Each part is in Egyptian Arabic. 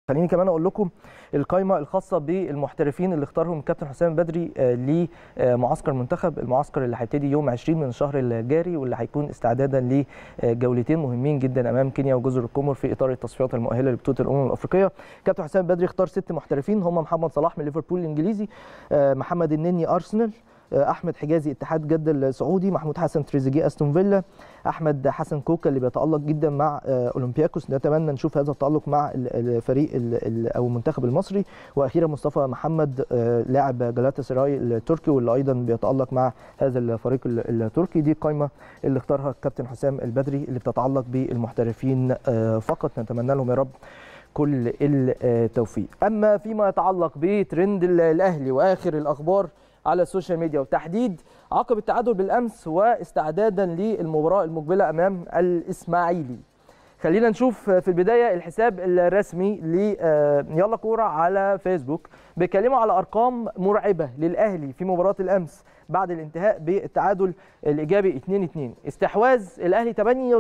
خليني كمان اقول لكم القائمه الخاصه بالمحترفين اللي اختارهم الكابتن حسام بدري لمعسكر المنتخب المعسكر اللي هيبتدي يوم 20 من الشهر الجاري واللي هيكون استعدادا لجولتين مهمين جدا امام كينيا وجزر القمر في اطار التصفيات المؤهله لبطوله الامم الافريقيه الكابتن حسام بدري اختار ست محترفين هم محمد صلاح من ليفربول الانجليزي محمد النني ارسنال احمد حجازي اتحاد جده السعودي محمود حسن تريزيجيه استون فيلا احمد حسن كوكا اللي بيتالق جدا مع اولمبياكوس نتمنى نشوف هذا التالق مع الفريق او المنتخب المصري واخيرا مصطفى محمد لاعب جلاتا سراي التركي واللي ايضا بيتالق مع هذا الفريق التركي دي القائمه اللي اختارها الكابتن حسام البدري اللي بتتعلق بالمحترفين فقط نتمنى لهم يا رب كل التوفيق اما فيما يتعلق بترند الاهلي واخر الاخبار على السوشيال ميديا وتحديد عقب التعادل بالامس واستعدادا للمباراه المقبله امام الاسماعيلي خلينا نشوف في البدايه الحساب الرسمي ل يلا كوره على فيسبوك بيتكلموا على ارقام مرعبه للاهلي في مباراه الامس بعد الانتهاء بالتعادل الايجابي 2-2 استحواذ الاهلي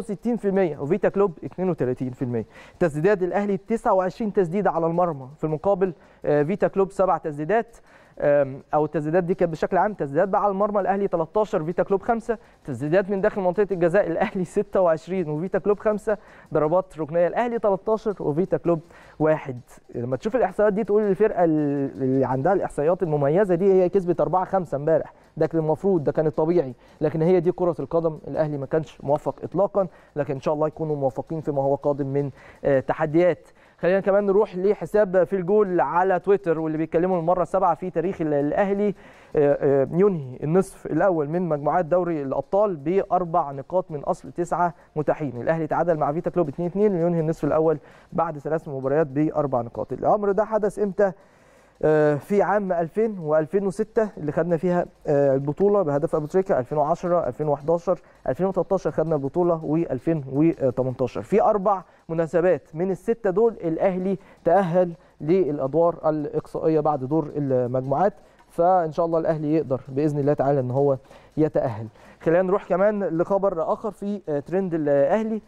68% وفيتا كلوب 32% تسديدات الاهلي 29 تسديده على المرمى في المقابل فيتا كلوب سبع تسديدات او التسديدات دي كانت بشكل عام تسديدات بقى على المرمى الاهلي 13 فيتا كلوب 5 تسديدات من داخل منطقه الجزاء الاهلي 26 وفيتا كلوب 5 ضربات ركنيه الاهلي 13 وفيتا كلوب 1 لما تشوف الاحصائيات دي تقول الفرقه اللي عندها الاحصائيات المميزه دي هي كسبت 4 5 امبارح ده كان المفروض ده كان الطبيعي لكن هي دي كره القدم الاهلي ما كانش موفق اطلاقا لكن ان شاء الله يكونوا موفقين فيما هو قادم من تحديات خلينا كمان نروح لحساب في الجول على تويتر واللي بيتكلموا المره السابعه في تاريخ الاهلي ينهي النصف الاول من مجموعات دوري الابطال باربع نقاط من اصل تسعه متاحين الاهلي تعادل مع فيتا كلوب 2-2 وينهي النصف الاول بعد ثلاث مباريات باربع نقاط الامر ده حدث امتى في عام 2000 و2006 اللي خدنا فيها البطوله بهدف ابو تريكه 2010 2011 2013 خدنا البطوله و2018 في اربع مناسبات من السته دول الاهلي تاهل للادوار الاقصائيه بعد دور المجموعات فان شاء الله الاهلي يقدر باذن الله تعالى ان هو يتاهل خلينا نروح كمان لخبر اخر في ترند الاهلي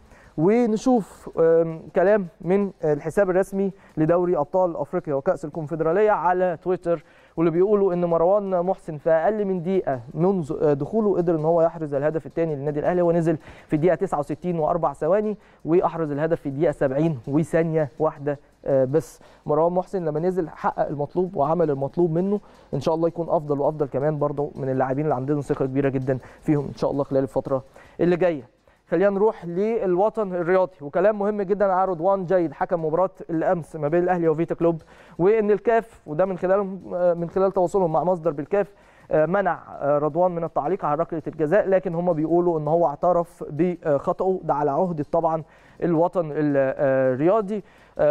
ونشوف كلام من الحساب الرسمي لدوري ابطال افريقيا وكاس الكونفدراليه على تويتر واللي بيقولوا ان مروان محسن في اقل من دقيقه منذ دخوله قدر ان هو يحرز الهدف الثاني للنادي الاهلي ونزل في الدقيقه 69 واربع ثواني واحرز الهدف في الدقيقه 70 وثانيه واحده بس مروان محسن لما نزل حقق المطلوب وعمل المطلوب منه ان شاء الله يكون افضل وافضل كمان برضه من اللاعبين اللي عندهم ثقه كبيره جدا فيهم ان شاء الله خلال الفتره اللي جايه خلينا نروح للوطن الرياضي وكلام مهم جدا على رضوان جيد حكم مباراه الامس ما بين الاهلي وفيتا كلوب وان الكاف وده من خلال من خلال تواصلهم مع مصدر بالكاف منع رضوان من التعليق على ركله الجزاء لكن هم بيقولوا ان هو اعترف بخطئه ده على عهده طبعا الوطن الرياضي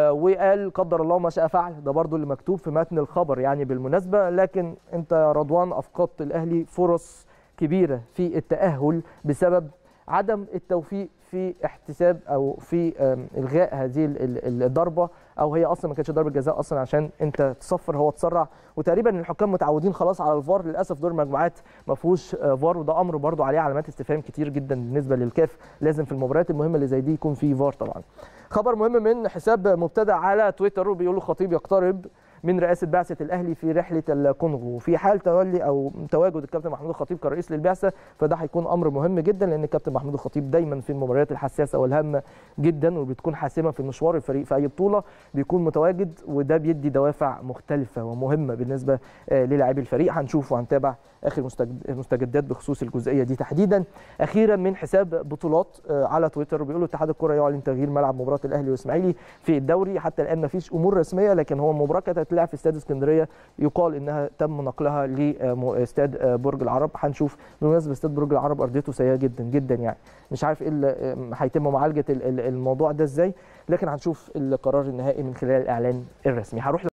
وقال قدر الله ما شاء فعل ده برضو اللي مكتوب في متن الخبر يعني بالمناسبه لكن انت يا رضوان افقدت الاهلي فرص كبيره في التاهل بسبب عدم التوفيق في احتساب او في الغاء هذه الضربه او هي اصلا ما كانتش ضربه جزاء اصلا عشان انت تصفر هو تسرع وتقريبا الحكام متعودين خلاص على الفار للاسف دور المجموعات ما فيهوش فار وده امر برضو عليه علامات استفهام كتير جدا بالنسبه للكاف لازم في المباريات المهمه اللي زي دي يكون في فار طبعا خبر مهم من حساب مبتدع على تويتر بيقولوا خطيب يقترب من رئاسه بعثه الاهلي في رحله الكونغو وفي حال تولي او تواجد الكابتن محمود الخطيب كرئيس للبعثه فده هيكون امر مهم جدا لان الكابتن محمود الخطيب دايما في المباريات الحساسه والهامه جدا وبتكون حاسمه في مشوار الفريق في اي بطوله بيكون متواجد وده بيدي دوافع مختلفه ومهمه بالنسبه للاعبي الفريق هنشوف وهنتابع اخر المستجدات بخصوص الجزئيه دي تحديدا اخيرا من حساب بطولات على تويتر بيقولوا اتحاد الكره يعلن تغيير ملعب مباراه الاهلي والاسماعيلي في الدوري حتى الان ما فيش امور رسميه لكن هو المباراه كانت هتتلعب في استاد اسكندريه يقال انها تم نقلها لاستاد برج العرب هنشوف بالمناسبه استاد برج العرب ارضيته سيئه جدا جدا يعني مش عارف ايه اللي هيتم معالجه الموضوع ده ازاي لكن هنشوف القرار النهائي من خلال الاعلان الرسمي هروح